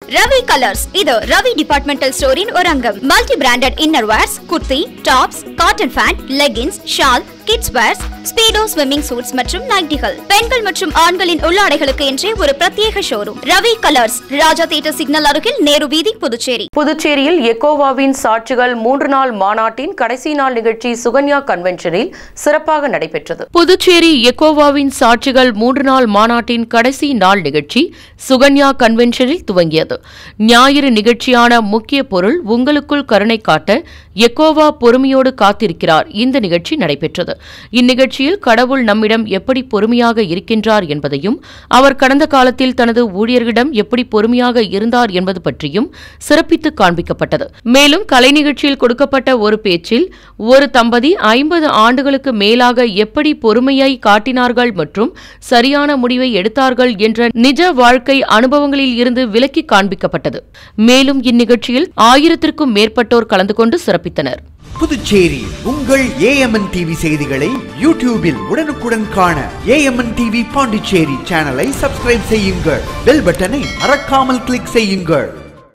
Ravi colours இது Ravi departmental ஸ்டோரின் ஒரு அங்கம் multi branded inner wears kurti tops cotton pant leggings shawl kids wears Speedo swimming suits மற்றும் நைட்டிகள் பெண்கள் மற்றும் ஆண்களின் உள்ளாடைகளுக்கு என்றே ஒரு பிரத்யேக showroom Ravi colours Raja theatre signal அருகில் நேரு வீதி புதுச்சேரி புதுச்சேரியில் எக்கோவாவின் சாட்சிகள் மூன்று நாள் மாநாட்டின் கடைசி நாள் நிகழ்ச்சி சுகன்யா கன்வென்ஷனில் சிறப்பாக நடைபெற்றது புதுச்சேரி எக்கோவாவின் சாட்சிகள் மூன்று நாள் மாநாட்டின் கடைசி நாள் நிகழ்ச்சி சுகன்யா கன்வென்ஷனில் துவங்கியது ஞாயிறு நிகழ்ச்சியான முக்கிய பொருள் உங்களுக்குள் கருணை காட்ட எக்கோவா பொறுமையோடு காத்திருக்கிறார் இந்த நிகழ்ச்சி நடைபெற்றது இந்நிகழ்ச்சியில் கடவுள் நம்மிடம் எப்படி பொறுமையாக இருக்கின்றார் என்பதையும் அவர் கடந்த காலத்தில் தனது ஊழியர்களிடம் எப்படி பொறுமையாக இருந்தார் என்பது பற்றியும் சிறப்பித்து காண்பிக்கப்பட்டது மேலும் கலை நிகழ்ச்சியில் கொடுக்கப்பட்ட ஒரு பேச்சில் ஒரு தம்பதி ஐம்பது ஆண்டுகளுக்கு மேலாக எப்படி பொறுமையை காட்டினார்கள் மற்றும் சரியான முடிவை எடுத்தார்கள் என்ற நிஜ வாழ்க்கை அனுபவங்களில் இருந்து விலக்கி காண்பிக்கப்பட்டது மேலும் இந்நிகழ்ச்சியில் ஆயிரத்திற்கும் மேற்பட்டோர் கலந்து கொண்டு சிறப்பித்தனர் புதுச்சேரி உங்கள் ஏஎம்என் டிவி செய்திகளை யூடியூபில் உடனுக்குடன் காண ஏஎம்என் டிவி பாண்டிச்சேரி சேனலை சப்ஸ்கிரைப் செய்யுங்கள் பெல் பட்டனை மறக்காமல் கிளிக் செய்யுங்கள்